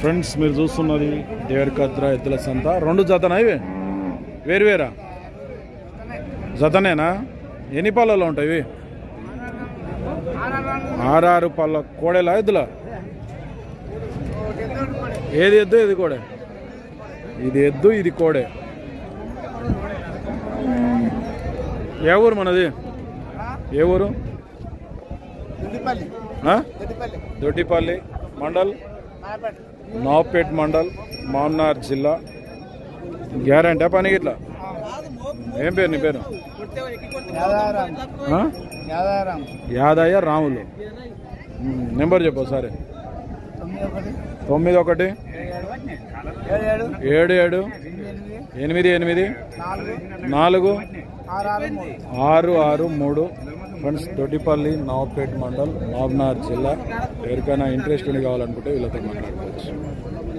Friends మీరు చూస్తున్నది దేవరకద్ర ఎద్దుల సంత రెండు జతనా ఇవి వేరువేరా జతనేనా ఎన్ని పళ్ళలో ఉంటాయి ఇవి ఆరారు పళ్ళ కోడేలా ఎద్దుల ఏది ఎద్దు ఇది కోడే ఇది ఎద్దు ఇది కోడే ఏ ఊరు మనది ఏ ఊరు దుడ్డిపల్లి ఆ? దుడ్డిపల్లి దొడ్డిపల్లి మండల్ నాయపేట నవాబ్పేట్ మండల్ మామ్నార్ జిల్లా గ్యారంటీ పని ఇట్లా ఏం పేరు నీ పేరు యాదారాం ఆ? యాదారాం యాదయ్య రాములు ఉమ్, నెంబర్ చెప్పు ఒకసారి తొమ్మిది ఒకటి తొమ్మిది ఒకటి ఏడు ఏడు ఏడు ఏడు ఎనిమిది ఎనిమిది ఎనిమిది నాలుగు నాలుగు ఆరు ఆరు మూడు ఆరు ఆరు మూడు ఫ్రెండ్స్ దొడ్డిపల్లి నవాబ్పేట్ మండల్ మాబ్నార్ జిల్లా ఎవరికైనా ఇంట్రెస్ట్ ఉండి కావాలనుకుంటే వీళ్ళతో మాట్లాడుకోవచ్చు